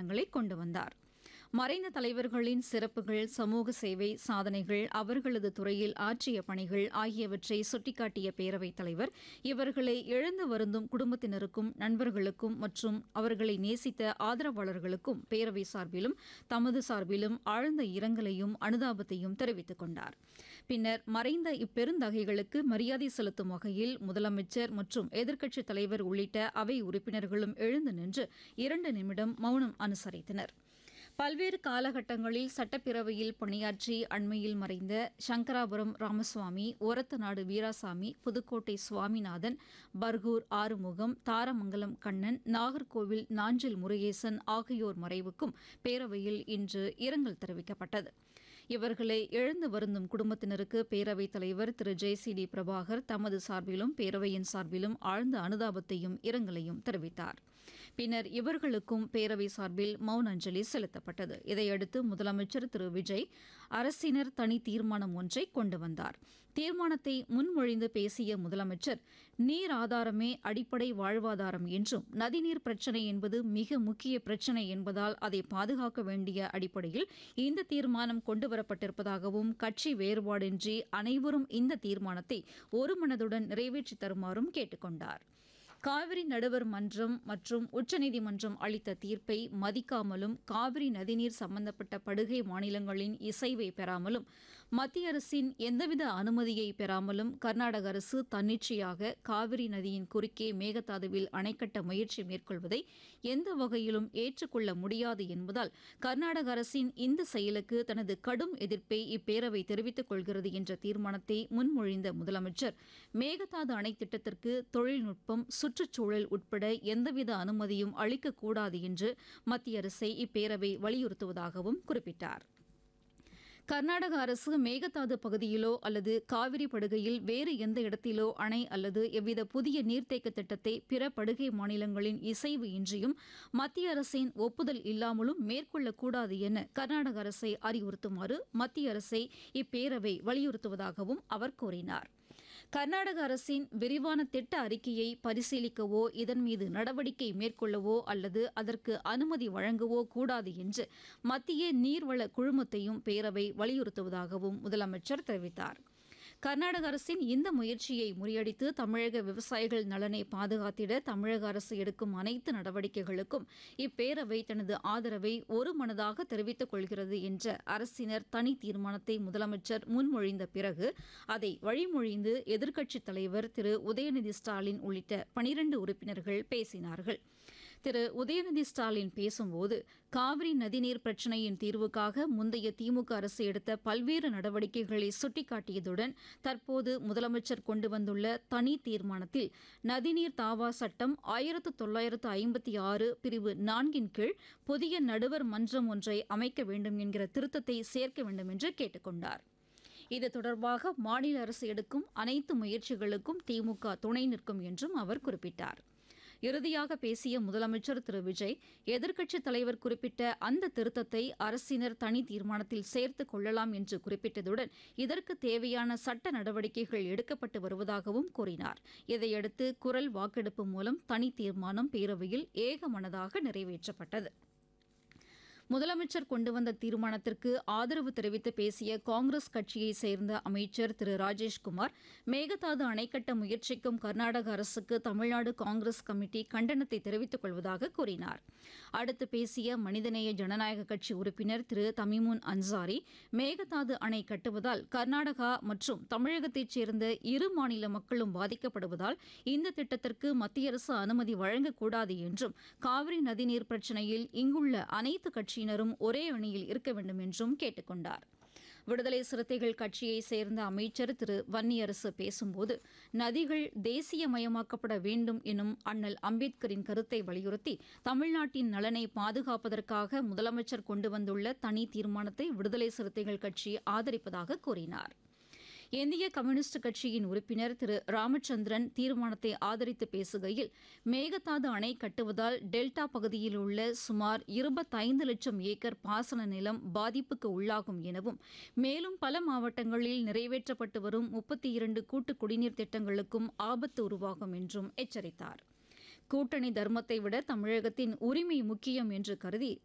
தீர்மானங்களை கொண்டு வந்தார் மறைந்த தலைவர்களின் சிறப்புகள் சமூக சேவை சாதனைகள் அவர்களது துறையில் ஆற்றிய பணிகள் ஆகியவற்றை சுட்டிக்காட்டிய பேரவைத் தலைவர் இவர்களை இழந்து வருந்தும் குடும்பத்தினருக்கும் நண்பர்களுக்கும் மற்றும் அவர்களை நேசித்த ஆதரவாளர்களுக்கும் பேரவை சார்பிலும் தமது சார்பிலும் ஆழ்ந்த இரங்கலையும் அனுதாபத்தையும் தெரிவித்துக் கொண்டார் பின்னர் மறைந்த இப்பெருந்தகைகளுக்கு மரியாதை செலுத்தும் வகையில் முதலமைச்சர் மற்றும் எதிர்க்கட்சித் தலைவர் உள்ளிட்ட அவை உறுப்பினர்களும் எழுந்து நின்று இரண்டு நிமிடம் மௌனம் அனுசரித்தனர் பல்வேறு காலகட்டங்களில் சட்டப்பேரவையில் பணியாற்றி அண்மையில் மறைந்த சங்கராபுரம் ராமசுவாமி ஒரத்தநாடு வீராசாமி புதுக்கோட்டை சுவாமிநாதன் பர்கூர் ஆறுமுகம் தாரமங்கலம் கண்ணன் நாகர்கோவில் நாஞ்சில் முருகேசன் ஆகியோர் மறைவுக்கும் பேரவையில் இன்று இரங்கல் தெரிவிக்கப்பட்டது இவர்களை இழந்து வருந்தும் குடும்பத்தினருக்கு பேரவைத் தலைவர் Thiru J C D Prabhakar தமது சார்பிலும் பேரவையின் சார்பிலும் ஆழ்ந்த அனுதாபத்தையும் இரங்கலையும் தெரிவித்தார் பின்னர் இவர்களுக்கும் பேரவை சார்பில் மௌன அஞ்சலி செலுத்தப்பட்டது இதையடுத்து முதலமைச்சர் திரு விஜய் அரசினர் தனி தீர்மானம் ஒன்றை கொண்டு வந்தார் தீர்மானத்தை முன்மொழிந்து பேசிய முதலமைச்சர் நீர் ஆதாரமே அடிப்படை வாழ்வாதாரம் என்றும் நதிநீர் பிரச்சினை என்பது மிக முக்கிய பிரச்சினை என்பதால் அதை பாதுகாக்க வேண்டிய அடிப்படையில் இந்த தீர்மானம் கொண்டுவரப்பட்டிருப்பதாகவும் கட்சி வேறுபாடின்றி அனைவரும் இந்த தீர்மானத்தை ஒருமனதுடன் நிறைவேற்றித் தருமாறும் கேட்டுக் கொண்டார் காவிரி நடுவர் மன்றம் மற்றும் உச்சநீதிமன்றம் அளித்த தீர்ப்பை மதிக்காமலும் காவிரி நதிநீர் சம்பந்தப்பட்ட படுகை மாநிலங்களின் இசைவை பெறாமலும் மத்திய அரசின் எந்தவித அனுமதியை பெறாமலும் கர்நாடக அரசு தன்னிச்சையாக காவிரி நதியின் குறுக்கே மேகதாதுவில் அணை கட்ட முயற்சி மேற்கொள்வதை எந்த வகையிலும் ஏற்றுக்கொள்ள முடியாது என்பதால் கர்நாடக அரசின் இந்த செயலுக்கு தனது கடும் எதிர்ப்பை இப்பேரவை தெரிவித்துக் கொள்கிறது என்ற தீர்மானத்தை முன்மொழிந்த முதலமைச்சர் மேகதாது அணை திட்டத்திற்கு தொழில்நுட்பம் சுற்றுச்சூழல் உட்பட எந்தவித அனுமதியும் அளிக்கக்கூடாது என்று மத்திய அரசை இப்பேரவை வலியுறுத்துவதாகவும் குறிப்பிட்டார் கர்நாடக அரசு மேகதாது பகுதியிலோ அல்லது காவிரி படுகையில் வேறு எந்த இடத்திலோ அணை அல்லது எவ்வித புதிய நீர்த்தேக்க திட்டத்தை பிற படுகை மாநிலங்களின் இசைவு இன்றியும் மத்திய அரசின் ஒப்புதல் இல்லாமலும் மேற்கொள்ளக்கூடாது என கர்நாடக அரசை அறிவுறுத்துமாறு மத்திய அரசை இப்பேரவை வலியுறுத்துவதாகவும் அவர் கூறினார் கர்நாடக அரசின் விரிவான திட்ட அறிக்கையை பரிசீலிக்கவோ இதன் மீது நடவடிக்கை மேற்கொள்ளவோ அல்லது அதற்கு அனுமதி வழங்கவோ கூடாது என்று மத்திய நீர்வள குழுமத்தையும் பேரவை வலியுறுத்துவதாகவும் முதலமைச்சர் தெரிவித்தார் கர்நாடக அரசின் இந்த முயற்சியை முறியடித்து தமிழக விவசாயிகள் நலனை பாதுகாத்திட தமிழக அரசு எடுக்கும் அனைத்து நடவடிக்கைகளுக்கும் இப்பேரவை தனது ஆதரவை ஒருமனதாக தெரிவித்துக் கொள்கிறது என்ற அரசினர் தனி தீர்மானத்தை முதலமைச்சர் முன்மொழிந்த பிறகு அதை வழிமொழிந்து எதிர்க்கட்சித் தலைவர் திரு உதயநிதி ஸ்டாலின் உள்ளிட்ட பனிரண்டு உறுப்பினர்கள் பேசினார்கள் திரு உதயநிதி ஸ்டாலின் பேசும்போது காவிரி நதிநீர் பிரச்சினையின் தீர்வுக்காக முந்தைய திமுக அரசு எடுத்த பல்வேறு நடவடிக்கைகளை சுட்டிக்காட்டியதுடன் தற்போது முதலமைச்சர் கொண்டு வந்துள்ள தனி தீர்மானத்தில் நதிநீர் தாவா சட்டம் ஆயிரத்து தொள்ளாயிரத்து ஐம்பத்தி ஆறு பிரிவு நான்கின் கீழ் புதிய நடுவர் மன்றம் ஒன்றை அமைக்க வேண்டும் என்கிற திருத்தத்தை சேர்க்க வேண்டும் என்று கேட்டுக் கொண்டார் இது தொடர்பாக மாநில அரசு எடுக்கும் அனைத்து முயற்சிகளுக்கும் திமுக துணை நிற்கும் என்றும் அவர் குறிப்பிட்டார் இறுதியாக பேசிய முதலமைச்சர் திரு விஜய் எதிர்க்கட்சித் தலைவர் குறிப்பிட்ட அந்த திருத்தத்தை அரசினர் தனி தீர்மானத்தில் சேர்த்துக் கொள்ளலாம் என்று குறிப்பிட்டதுடன் இதற்கு தேவையான சட்ட நடவடிக்கைகள் எடுக்கப்பட்டு வருவதாகவும் கூறினார் இதையடுத்து குரல் வாக்கெடுப்பு மூலம் தனி தீர்மானம் பேரவையில் ஏகமனதாக நிறைவேற்றப்பட்டது முதலமைச்சர் கொண்டு வந்த தீர்மானத்திற்கு ஆதரவு தெரிவித்து பேசிய காங்கிரஸ் கட்சியைச் சேர்ந்த அமைச்சர் திரு ராஜேஷ்குமார் மேகதாது அணை கட்ட முயற்சிக்கும் கர்நாடக அரசுக்கு தமிழ்நாடு காங்கிரஸ் கமிட்டி கண்டனத்தை தெரிவித்துக் கொள்வதாக கூறினார் அடுத்து பேசிய மனிதநேய ஜனநாயக கட்சி உறுப்பினர் திரு தமிமுன் அன்சாரி மேகதாது அணை கட்டுவதால் கர்நாடகா மற்றும் தமிழகத்தைச் சேர்ந்த இரு மாநில மக்களும் பாதிக்கப்படுவதால் இந்த திட்டத்திற்கு மத்திய அரசு அனுமதி வழங்கக்கூடாது என்றும் காவிரி நதிநீர் பிரச்சினையில் இங்குள்ள அனைத்து கட்சியினரும் ஒரே அணியில் இருக்க வேண்டும் என்றும் கேட்டுக் கொண்டார் விடுதலை சிறுத்தைகள் கட்சியைச் சேர்ந்த அமைச்சர் திரு வன்னியரசு பேசும்போது நதிகள் தேசியமயமாக்கப்பட வேண்டும் எனும் அண்ணல் அம்பேத்கரின் கருத்தை வலியுறுத்தி தமிழ்நாட்டின் நலனை பாதுகாப்பதற்காக முதலமைச்சர் கொண்டு வந்துள்ள தனி தீர்மானத்தை விடுதலை சிறுத்தைகள் கட்சி ஆதரிப்பதாக கூறினார் இந்திய கம்யூனிஸ்ட் கட்சியின் உறுப்பினர் திரு ராமச்சந்திரன் தீர்மானத்தை ஆதரித்து பேசுகையில் மேகதாது அணை கட்டுவதால் டெல்டா பகுதியில் உள்ள சுமார் இருபத்தைந்து லட்சம் ஏக்கர் பாசன நிலம் பாதிப்புக்கு உள்ளாகும் எனவும் மேலும் பல மாவட்டங்களில் நிறைவேற்றப்பட்டு வரும் முப்பத்தி இரண்டு கூட்டு குடிநீர் திட்டங்களுக்கும் ஆபத்து உருவாகும் என்றும் எச்சரித்தார் கூட்டணி தர்மத்தை விட தமிழகத்தின் உரிமை முக்கியம் என்று கருதி